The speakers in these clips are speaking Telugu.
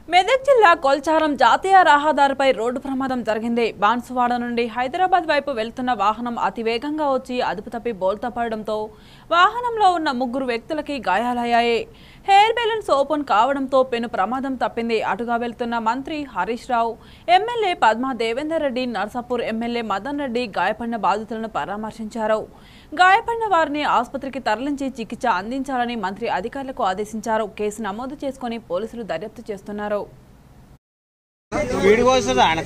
మెదక్ జిల్లా కొల్చారం జాతీయ రహదారిపై రోడ్డు ప్రమాదం జరిగింది బాన్సువాడ నుండి హైదరాబాద్ వైపు వెళ్తున్న వాహనం అతి వేగంగా వచ్చి అదుపు తప్పి బోల్తా పడడంతో వాహనంలో ఉన్న ముగ్గురు వ్యక్తులకి గాయాలయ్యాయి హెయిర్ బ్యాలెన్స్ ఓపెన్ కావడంతో పెను ప్రమాదం తప్పింది అటుగా వెళ్తున్న మంత్రి హరీష్ రావు ఎమ్మెల్యే పద్మా దేవేందర్ రెడ్డి నర్సాపూర్ ఎమ్మెల్యే మదన్ రెడ్డి గాయపడిన బాధితులను పరామర్శించారు గాయపడిన వారిని ఆసుపత్రికి తరలించి చికిత్స అందించాలని మంత్రి అధికారులకు ఆదేశించారు కేసు నమోదు చేసుకుని పోలీసులు దర్యాప్తు చేస్తున్నారు వీడికి వస్తుంది ఆయన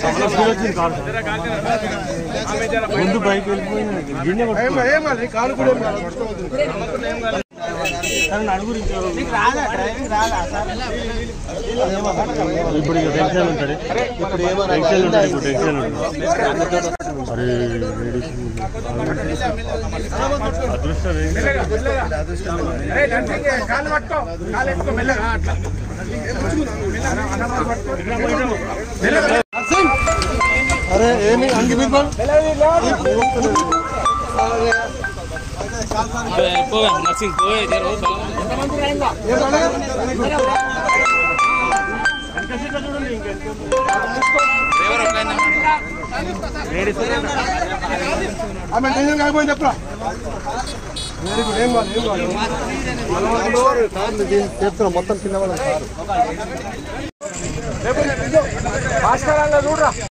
ముందు బైక్ వెళ్ళిపోయింది గిన్నె నలుగురు రాదా డ్రైవింగ్ రాదా సార్ ఇప్పుడు ఇక టెన్షన్ ఉంటుంది ఇప్పుడు ఏమో టెన్షన్ ఉంటుంది ఇప్పుడు టెన్షన్ ఉంటుంది అరే లేడీస్ అదృష్టం ఏంటి? కాలు పట్టుకో కాలు ఎత్తుకో మెల్లగా అట్లా అరే ఏమి అంగి నర్సింగ్ పోయే ఆమె టెన్షన్ కాకపోయింది చెప్పరా వెరీ గుడ్ ఏం కాదు ఏం కాదు చెప్తున్నా మొత్తం కింద వాళ్ళ భాస్కర్ చూడరా